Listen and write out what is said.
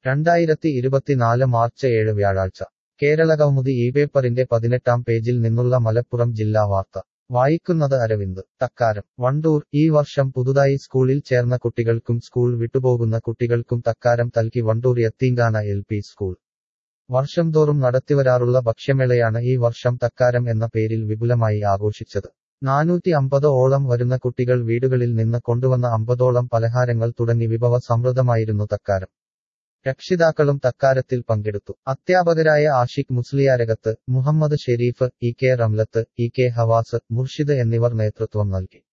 രണ്ടായിരത്തി ഇരുപത്തിനാല് മാർച്ച് ഏഴ് വ്യാഴാഴ്ച കേരളകൗമുദി ഈ പേപ്പറിന്റെ പതിനെട്ടാം പേജിൽ നിന്നുള്ള മലപ്പുറം ജില്ലാ വാർത്ത വായിക്കുന്നത് അരവിന്ദ് തക്കാരം വണ്ടൂർ ഈ വർഷം പുതുതായി സ്കൂളിൽ ചേർന്ന കുട്ടികൾക്കും സ്കൂൾ വിട്ടുപോകുന്ന കുട്ടികൾക്കും തക്കാരം നൽകി വണ്ടൂർ യത്തീങ്കാന എൽ പി സ്കൂൾ വർഷം തോറും നടത്തിവരാറുള്ള ഭക്ഷ്യമേളയാണ് ഈ വർഷം തക്കാരം എന്ന പേരിൽ വിപുലമായി ആഘോഷിച്ചത് നാനൂറ്റി അമ്പത് ഓളം വരുന്ന കുട്ടികൾ വീടുകളിൽ നിന്ന് കൊണ്ടുവന്ന അമ്പതോളം പലഹാരങ്ങൾ തുടങ്ങി വിഭവ സമൃദ്ധമായിരുന്നു തക്കാരം രക്ഷിതാക്കളും തക്കാരത്തിൽ പങ്കെടുത്തു അധ്യാപകരായ Ashiq Musliyarakath Muhammad Sherif E K Ramlath E K Havas Murshid എന്നിവർ നേതൃത്വം നൽകി